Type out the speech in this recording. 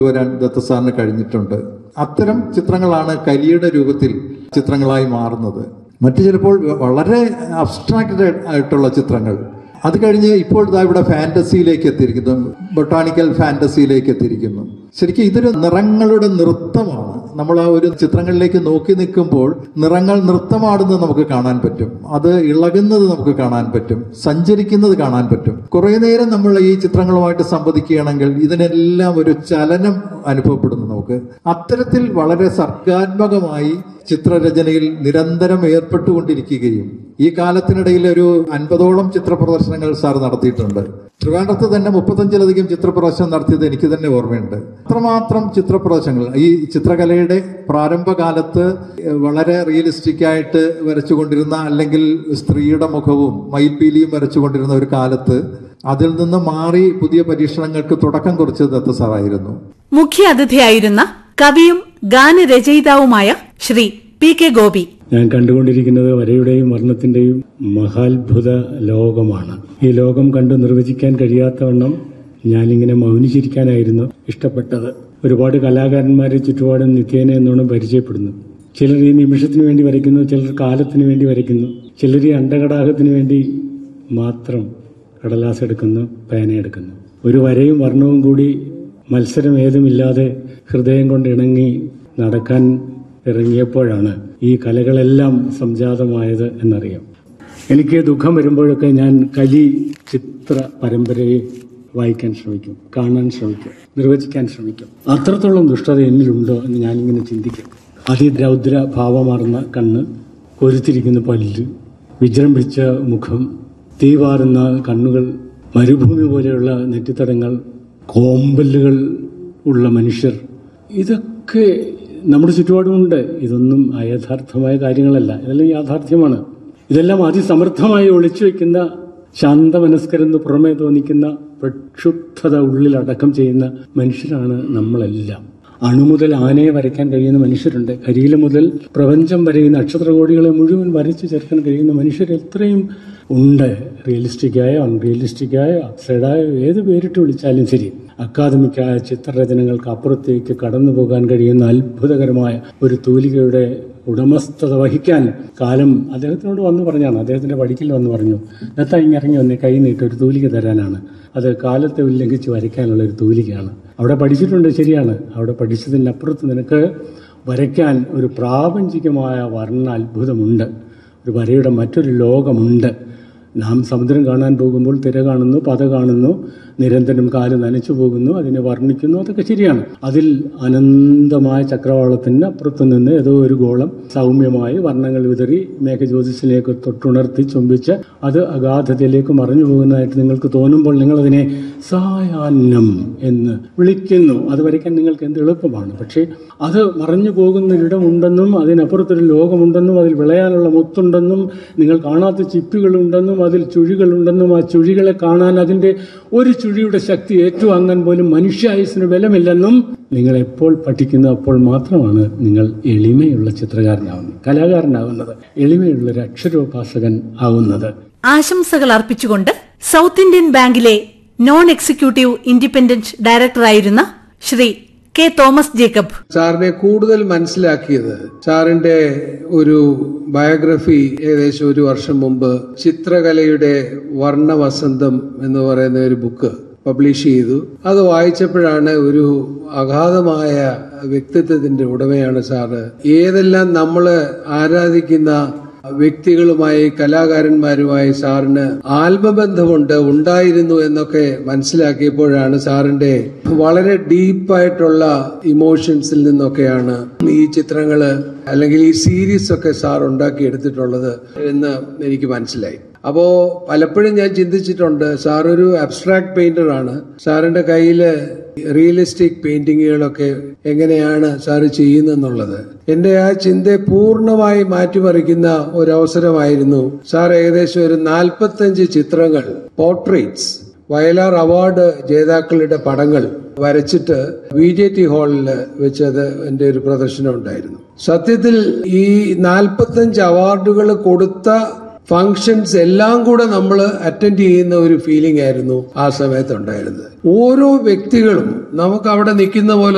വരാൻ ദത്ത സാറിന് കഴിഞ്ഞിട്ടുണ്ട് അത്തരം ചിത്രങ്ങളാണ് കലിയുടെ രൂപത്തിൽ ചിത്രങ്ങളായി മാറുന്നത് മറ്റു ചിലപ്പോൾ വളരെ അബ്സ്ട്രാക്റ്റഡ് ആയിട്ടുള്ള ചിത്രങ്ങൾ അത് കഴിഞ്ഞ് ഇപ്പോൾ ഇതാ ഇവിടെ ഫാന്റസിയിലേക്ക് എത്തിയിരിക്കുന്നു ബൊട്ടാണിക്കൽ ഫാന്റസിയിലേക്ക് എത്തിയിരിക്കുന്നു ശരിക്കും ഇതൊരു നിറങ്ങളുടെ നൃത്തമാണ് നമ്മൾ ആ ഒരു ചിത്രങ്ങളിലേക്ക് നോക്കി നിൽക്കുമ്പോൾ നിറങ്ങൾ നൃത്തമാടുന്നത് നമുക്ക് കാണാൻ പറ്റും അത് ഇളകുന്നത് നമുക്ക് കാണാൻ പറ്റും സഞ്ചരിക്കുന്നത് കാണാൻ പറ്റും കുറെ നേരം നമ്മൾ ഈ ചിത്രങ്ങളുമായിട്ട് സംവദിക്കുകയാണെങ്കിൽ ഇതിനെല്ലാം ഒരു ചലനം അനുഭവപ്പെടുന്നു നമുക്ക് അത്തരത്തിൽ വളരെ സർഗാത്മകമായി ചിത്രരചനയിൽ നിരന്തരം ഏർപ്പെട്ടുകൊണ്ടിരിക്കുകയും ഈ കാലത്തിനിടയിൽ ഒരു അൻപതോളം ചിത്ര പ്രദർശനങ്ങൾ സാർ നടത്തിയിട്ടുണ്ട് ട്രിവാൻഡ്രത്ത് തന്നെ മുപ്പത്തഞ്ചിലധികം ചിത്രപ്രദർശനം നടത്തിയത് എനിക്ക് തന്നെ ഓർമ്മയുണ്ട് അത്രമാത്രം ചിത്രപ്രദർശനങ്ങൾ ഈ ചിത്രകലയുടെ പ്രാരംഭകാലത്ത് വളരെ റിയലിസ്റ്റിക് ആയിട്ട് വരച്ചുകൊണ്ടിരുന്ന അല്ലെങ്കിൽ സ്ത്രീയുടെ മുഖവും മയിൽപീലിയും വരച്ചുകൊണ്ടിരുന്ന ഒരു കാലത്ത് അതിൽ നിന്ന് മാറി പുതിയ പരീക്ഷണങ്ങൾക്ക് തുടക്കം കുറിച്ചത് ദത്ത സാറായിരുന്നു മുഖ്യ അതിഥിയായിരുന്ന കവിയും ഗാനരചയിതാവുമായ ശ്രീ പി കെ ഗോപി ഞാൻ കണ്ടുകൊണ്ടിരിക്കുന്നത് വരയുടെയും വർണ്ണത്തിന്റെയും മഹാത്ഭുത ലോകമാണ് ഈ ലോകം കണ്ടു നിർവചിക്കാൻ കഴിയാത്തവണ്ണം ഞാനിങ്ങനെ മൗനിച്ചിരിക്കാനായിരുന്നു ഇഷ്ടപ്പെട്ടത് ഒരുപാട് കലാകാരന്മാരെ ചുറ്റുപാടും നിത്യേന എന്നോണം പരിചയപ്പെടുന്നു ചിലർ ഈ നിമിഷത്തിന് വേണ്ടി വരയ്ക്കുന്നു ചിലർ കാലത്തിന് വേണ്ടി വരയ്ക്കുന്നു ചിലർ ഈ അണ്ടകടാഹത്തിന് വേണ്ടി മാത്രം കടലാസ് എടുക്കുന്നു പേന എടുക്കുന്നു ഒരു വരയും വർണ്ണവും കൂടി മത്സരം ഏതുമില്ലാതെ ഹൃദയം കൊണ്ട് ഇണങ്ങി നടക്കാൻ ഇറങ്ങിയപ്പോഴാണ് ഈ കലകളെല്ലാം സംജാതമായത് എന്നറിയാം എനിക്ക് ദുഃഖം വരുമ്പോഴൊക്കെ ഞാൻ കലി ചിത്ര പരമ്പരയെ വായിക്കാൻ ശ്രമിക്കും കാണാൻ ശ്രമിക്കും നിർവചിക്കാൻ ശ്രമിക്കും അത്രത്തോളം ദുഷ്ടത എന്നിലുണ്ടോ എന്ന് ഞാനിങ്ങനെ ചിന്തിക്കും അതിരൗദ്ര ഭാവമാർന്ന കണ്ണ് കൊരുത്തിരിക്കുന്ന പല്ല് വിജൃംഭിച്ച മുഖം തീവാറുന്ന കണ്ണുകൾ മരുഭൂമി പോലെയുള്ള നെറ്റിത്തടങ്ങൾ കോമ്പല്ലുകൾ ഉള്ള മനുഷ്യർ ഇതൊക്കെ നമ്മുടെ ചുറ്റുപാടുമുണ്ട് ഇതൊന്നും അയഥാർത്ഥമായ കാര്യങ്ങളല്ല ഇതെല്ലാം യാഥാർത്ഥ്യമാണ് ഇതെല്ലാം അതിസമർത്ഥമായി ഒളിച്ചു വെക്കുന്ന ശാന്തമനസ്കരെന്ന് പുറമേ തോന്നിക്കുന്ന പ്രക്ഷുബ്ധത ഉള്ളിലടക്കം ചെയ്യുന്ന മനുഷ്യരാണ് നമ്മളെല്ലാം അണുമുതൽ ആനയെ വരയ്ക്കാൻ കഴിയുന്ന മനുഷ്യരുണ്ട് കരിയില മുതൽ പ്രപഞ്ചം വരെ ഈ നക്ഷത്രകോടികളെ മുഴുവൻ വരച്ചു ചേർക്കാൻ കഴിയുന്ന മനുഷ്യർ എത്രയും ഉണ്ട് റിയലിസ്റ്റിക്കായോ അൺറിയലിസ്റ്റിക്കായോ അപ്സൈഡായോ ഏത് പേരിട്ട് വിളിച്ചാലും ശരി അക്കാദമിക്കായ ചിത്രരചനകൾക്ക് അപ്പുറത്തേക്ക് കടന്നു പോകാൻ കഴിയുന്ന അത്ഭുതകരമായ ഒരു തൂലികയുടെ ഉടമസ്ഥത വഹിക്കാൻ കാലം അദ്ദേഹത്തിനോട് വന്നു പറഞ്ഞാണ് അദ്ദേഹത്തിന്റെ പടിക്കൽ വന്ന് പറഞ്ഞു ദത്ത ഇങ്ങിറങ്ങി വന്ന് കൈ നീട്ടി ഒരു തൂലിക തരാനാണ് അത് കാലത്തെ ഉല്ലംഘിച്ച് വരയ്ക്കാനുള്ള ഒരു തൂലികയാണ് അവിടെ പഠിച്ചിട്ടുണ്ട് ശരിയാണ് അവിടെ പഠിച്ചതിനപ്പുറത്ത് നിനക്ക് വരയ്ക്കാൻ ഒരു പ്രാപഞ്ചികമായ വർണ്ണ അത്ഭുതമുണ്ട് ഒരു വരയുടെ മറ്റൊരു ലോകമുണ്ട് നാം സമുദ്രം കാണാൻ പോകുമ്പോൾ തിര കാണുന്നു പത കാണുന്നു നിരന്തരം കാല് നനച്ചു പോകുന്നു അതിനെ വർണ്ണിക്കുന്നു അതൊക്കെ ശരിയാണ് അതിൽ അനന്തമായ ചക്രവാളത്തിന് അപ്പുറത്തു നിന്ന് ഏതോ ഒരു ഗോളം സൗമ്യമായി വർണ്ണങ്ങൾ വിതറി മേഘജ്യോതിസിലേക്ക് തൊട്ടുണർത്തി ചുംബിച്ച് അത് അഗാധതയിലേക്ക് മറഞ്ഞു പോകുന്നതായിട്ട് നിങ്ങൾക്ക് തോന്നുമ്പോൾ നിങ്ങൾ അതിനെ സായാഹ്നം എന്ന് വിളിക്കുന്നു അത് വരയ്ക്കാൻ നിങ്ങൾക്ക് എന്ത് എളുപ്പമാണ് പക്ഷേ അത് മറഞ്ഞു പോകുന്നൊരിടമുണ്ടെന്നും അതിനപ്പുറത്തൊരു ലോകമുണ്ടെന്നും അതിൽ വിളയാനുള്ള മുത്തുണ്ടെന്നും നിങ്ങൾ കാണാത്ത ചിപ്പികളുണ്ടെന്നും അതിൽ ചുഴികളുണ്ടെന്നും ആ ചുഴികളെ കാണാൻ അതിൻ്റെ ഒരു ചുഴിയുടെ ശക്തി ഏറ്റുവാങ്ങാൻ പോലും മനുഷ്യായുസിന് ബലമില്ലെന്നും നിങ്ങൾ എപ്പോൾ പഠിക്കുന്നു അപ്പോൾ മാത്രമാണ് നിങ്ങൾ എളിമയുള്ള ചിത്രകാരനാവുന്നത് കലാകാരനാകുന്നത് എളിമയുള്ള ഒരു അക്ഷരോപാസകൻ ആവുന്നത് ആശംസകൾ അർപ്പിച്ചുകൊണ്ട് സൗത്ത് ഇന്ത്യൻ ബാങ്കിലെ നോൺ എക്സിക്യൂട്ടീവ് ഇൻഡിപെൻഡന്റ് ഡയറക്ടറായിരുന്ന ശ്രീ കെ തോമസ് ജേക്കബ് സാറിനെ കൂടുതൽ മനസ്സിലാക്കിയത് സാറിന്റെ ഒരു ബയോഗ്രഫി ഏകദേശം ഒരു വർഷം മുമ്പ് ചിത്രകലയുടെ വർണ്ണവസന്തം എന്ന് പറയുന്ന ഒരു ബുക്ക് പബ്ലിഷ് ചെയ്തു അത് വായിച്ചപ്പോഴാണ് ഒരു അഗാധമായ വ്യക്തിത്വത്തിന്റെ ഉടമയാണ് സാറ് ഏതെല്ലാം നമ്മൾ ആരാധിക്കുന്ന വ്യക്തികളുമായി കലാകാരന്മാരുമായി സാറിന് ആത്മബന്ധമുണ്ട് ഉണ്ടായിരുന്നു എന്നൊക്കെ മനസ്സിലാക്കിയപ്പോഴാണ് സാറിന്റെ വളരെ ഡീപ്പായിട്ടുള്ള ഇമോഷൻസിൽ നിന്നൊക്കെയാണ് ഈ ചിത്രങ്ങള് അല്ലെങ്കിൽ ഈ സീരീസ് ഒക്കെ സാർ ഉണ്ടാക്കി എടുത്തിട്ടുള്ളത് എന്ന് എനിക്ക് മനസ്സിലായി അപ്പോ പലപ്പോഴും ഞാൻ ചിന്തിച്ചിട്ടുണ്ട് സാർ ഒരു അബ്സ്ട്രാക്ട് പെയിന്റർ ആണ് സാറിന്റെ കയ്യില് റിയലിസ്റ്റിക് പെയിന്റിങ്ങുകളൊക്കെ എങ്ങനെയാണ് സാറ് ചെയ്യുന്നെന്നുള്ളത് എന്റെ ആ ചിന്തയെ പൂർണ്ണമായി മാറ്റിമറിക്കുന്ന ഒരു അവസരമായിരുന്നു സാർ ഏകദേശം ഒരു നാൽപ്പത്തഞ്ച് ചിത്രങ്ങൾ പോർട്രേറ്റ്സ് വയലാർ അവാർഡ് ജേതാക്കളുടെ പടങ്ങൾ വരച്ചിട്ട് വി ജെ ടി ഹാളിൽ വെച്ചത് എന്റെ ഒരു പ്രദർശനം ഉണ്ടായിരുന്നു സത്യത്തിൽ ഈ നാൽപ്പത്തഞ്ച് അവാർഡുകൾ കൊടുത്ത ഫങ്ഷൻസ് എല്ലാം കൂടെ നമ്മൾ അറ്റൻഡ് ചെയ്യുന്ന ഒരു ഫീലിംഗ് ആയിരുന്നു ആ സമയത്ത് ഉണ്ടായിരുന്നത് ഓരോ വ്യക്തികളും നമുക്ക് അവിടെ നിൽക്കുന്ന പോലെ